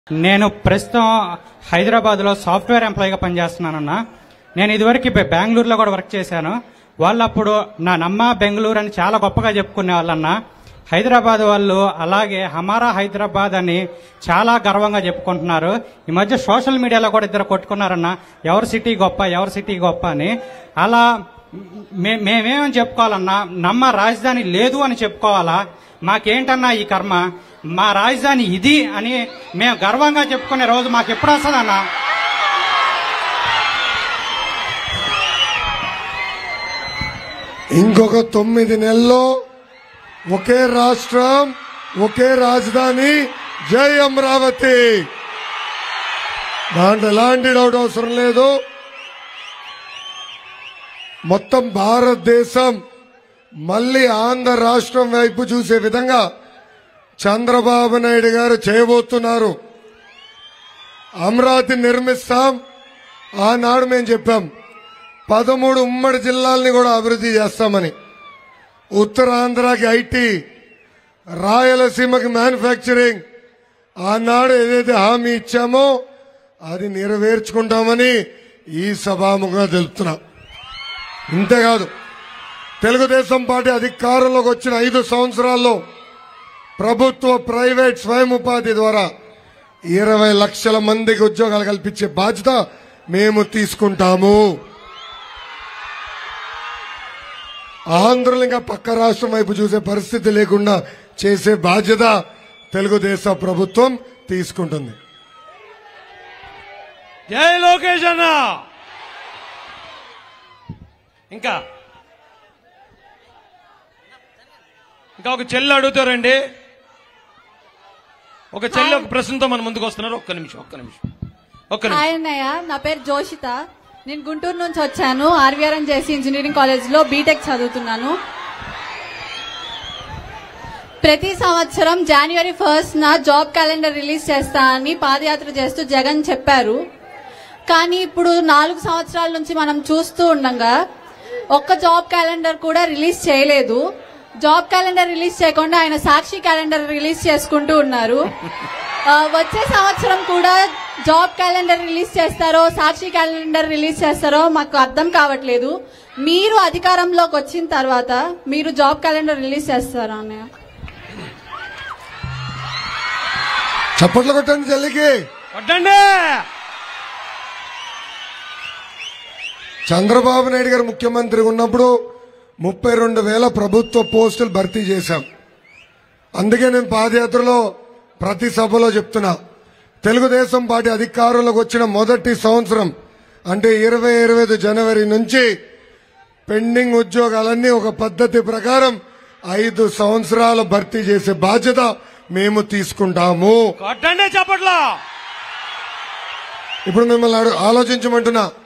నేను ప్రస్తుతం హైదరాబాద్లో సాఫ్ట్వేర్ ఎంప్లాయీగా పనిచేస్తున్నానన్న నేను ఇదివరకు బె- బెంగళూరులో కూడా వర్క్ చేశాను వాళ్ళు అప్పుడు నా నమ్మ బెంగళూరు అని చాలా గొప్పగా చెప్పుకునే వాళ్ళన్న హైదరాబాద్ వాళ్ళు అలాగే హమారా హైదరాబాద్ అని చాలా గర్వంగా చెప్పుకుంటున్నారు ఈ మధ్య సోషల్ మీడియాలో కూడా ఇద్దరు కొట్టుకున్నారన్న ఎవరి సిటీ గొప్ప ఎవరి సిటీ గొప్ప అని అలా మే మేమేమని చెప్పుకోవాలన్నా నమ్మ రాజధాని లేదు అని చెప్పుకోవాలా మాకేంటన్నా ఈ కర్మ మా రాజధాని ఇది అని మేము గర్వంగా చెప్పుకునే రోజు మాకు ఎప్పుడు వస్తుందన్నా ఇంకొక తొమ్మిది నెలల్లో ఒకే రాష్ట్రం ఒకే రాజధాని జై అమరావతి దాంట్లో ఎలాంటి డౌట్ అవసరం లేదు మొత్తం భారతదేశం మళ్ళీ ఆంధ్ర రాష్ట్రం వైపు చూసే విధంగా చంద్రబాబు నాయుడు గారు చేయబోతున్నారు అమరావతి నిర్మిస్తాం ఆనాడు మేము చెప్పాం పదమూడు ఉమ్మడి జిల్లాల్ని కూడా అభివృద్ధి చేస్తామని ఉత్తరాంధ్రకి ఐటీ రాయలసీమకి మ్యానుఫ్యాక్చరింగ్ ఆనాడు ఏదైతే హామీ ఇచ్చామో అది నెరవేర్చుకుంటామని ఈ సభాముఖంగా తెలుపుతున్నాం ఇంతేకాదు తెలుగుదేశం పార్టీ అధికారంలోకి వచ్చిన ఐదు సంవత్సరాల్లో ప్రభుత్వ ప్రైవేట్ స్వయం ఉపాధి ద్వారా ఇరవై లక్షల మందికి ఉద్యోగాలు కల్పించే బాధ్యత మేము తీసుకుంటాము ఆంధ్రులు ఇంకా పక్క రాష్ట్రం వైపు చూసే పరిస్థితి లేకుండా చేసే బాధ్యత తెలుగుదేశం ప్రభుత్వం తీసుకుంటుంది జై లోకేష్ అన్న ఇంకా ఇంకా ఒక చెల్లి అడుగుతారండి ఒక చెల్లి ఒక ప్రశ్నతో మన ముందుకు వస్తున్నారు ఒక్క నిమిషం ఒక్క నిమిషం ఒక్క నిమిషం హాయ్ అన్నయ్య నా పేరు జోషిత నేను గుంటూరు నుంచి వచ్చాను ఆర్వీఆర్ఎన్ చేసి ఇంజనీరింగ్ కాలేజ్ లో బీటెక్ చదువుతున్నాను ప్రతి సంవత్సరం జనవరి ఫస్ట్ నా జాబ్ క్యాలెండర్ రిలీజ్ చేస్తా అని పాదయాత్ర చేస్తూ జగన్ చెప్పారు కానీ ఇప్పుడు నాలుగు సంవత్సరాల నుంచి మనం చూస్తూ ఉండగా ఒక్క జాబ్ క్యాలెండర్ కూడా రిలీజ్ చేయలేదు జాబ్ క్యాలెండర్ రిలీజ్ చేయకుండా ఆయన సాక్షి క్యాలెండర్ రిలీజ్ చేసుకుంటూ ఉన్నారు ఆ, వచ్చే సంవత్సరం కూడా జాబ్ క్యాలెండర్ రిలీజ్ చేస్తారో సాక్షి క్యాలెండర్ రిలీజ్ చేస్తారో మాకు అర్థం కావట్లేదు మీరు అధికారంలోకి వచ్చిన తర్వాత మీరు జాబ్ క్యాలెండర్ రిలీజ్ చేస్తారా అన్నయ్య చప్పట్లు కొట్టండి చెల్లికి కొట్టండి చంద్రబాబు నాయుడు గారు ముఖ్యమంత్రి ఉన్నప్పుడు ముప్పై రెండు వేల ప్రభుత్వ పోస్టులు భర్తీ చేశాం అందుకే నేను పాదయాత్రలో ప్రతి సభలో చెప్తున్నా తెలుగుదేశం పార్టీ అధికారంలోకి వచ్చిన మొదటి సంవత్సరం అంటే ఇరవై ఇరవై ఐదు జనవరి నుంచి పెండింగ్ ఉద్యోగాలన్నీ ఒక పద్ధతి ప్రకారం ఐదు సంవత్సరాలు భర్తీ చేసే బాధ్యత మేము తీసుకుంటాము కొట్టండి చప్పట్లో ఇప్పుడు మిమ్మల్ని అడు- ఆలోచించమంటున్నా